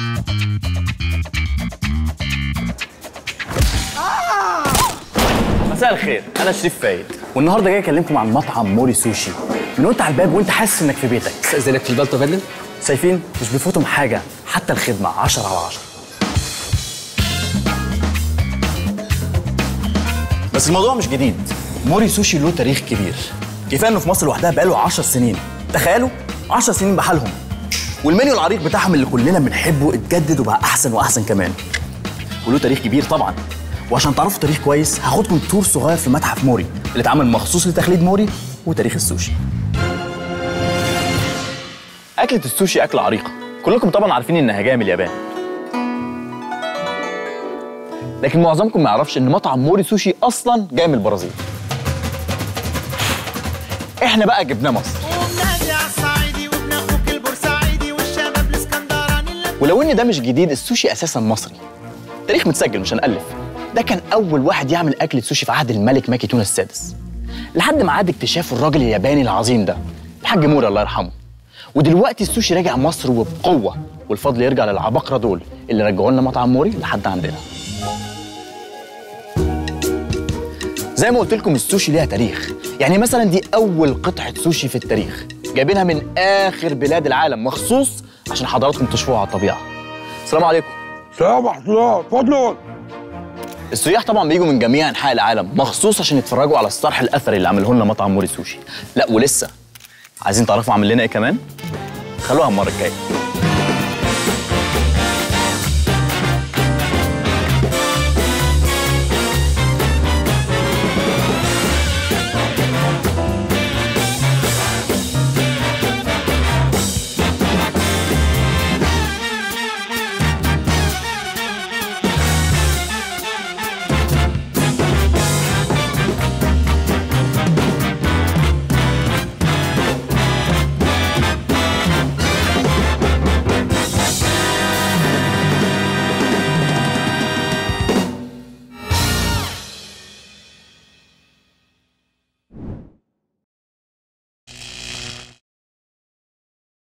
مساء الخير انا شريف فايد والنهارده جاي اكلمكم عن مطعم موري سوشي من وانت على الباب وانت حاسس انك في بيتك استاذنك في البلطو يا فندم شايفين مش بيفوتهم حاجه حتى الخدمه 10 على 10 بس الموضوع مش جديد موري سوشي له تاريخ كبير كفايه انه في مصر لوحدها بقاله 10 سنين تخيلوا 10 سنين بحالهم والمنيو العريق بتاعهم اللي كلنا بنحبه اتجدد وبقى احسن واحسن كمان وله تاريخ كبير طبعا وعشان تعرفوا تاريخ كويس هاخدكم تور صغير في متحف موري اللي اتعمل مخصوص لتخليد موري وتاريخ السوشي أكلة السوشي أكلة عريقة كلكم طبعا عارفين إنها جاية من اليابان لكن معظمكم ما يعرفش إن مطعم موري سوشي أصلا جاي من البرازيل إحنا بقى جبناه مصر ومنادي على الصعيدي وابن اخوك البورسعيدي والشباب الاسكندراني اللي ولو إن ده مش جديد السوشي أساسا مصري تاريخ متسجل مش هنألف ده كان أول واحد يعمل أكلة سوشي في عهد الملك ماكي تونس السادس لحد ما عاد اكتشاف الراجل الياباني العظيم ده الحاج موري الله يرحمه ودلوقتي السوشي راجع مصر وبقوة والفضل يرجع للعباقرة دول اللي رجعوا لنا مطعم موري لحد عندنا زي ما قلت لكم السوشي ليها تاريخ يعني مثلا دي أول قطعة سوشي في التاريخ جايبينها من آخر بلاد العالم مخصوص عشان حضراتكم تشوفوها على الطبيعة السلام عليكم سلام ورحمة الله اتفضلوا السياح طبعا بيجوا من جميع انحاء العالم مخصوص عشان يتفرجوا على الصرح الاثري اللي عمله لنا مطعم موري سوشي لا ولسه عايزين تعرفوا عامل لنا ايه كمان خلوها المره الجايه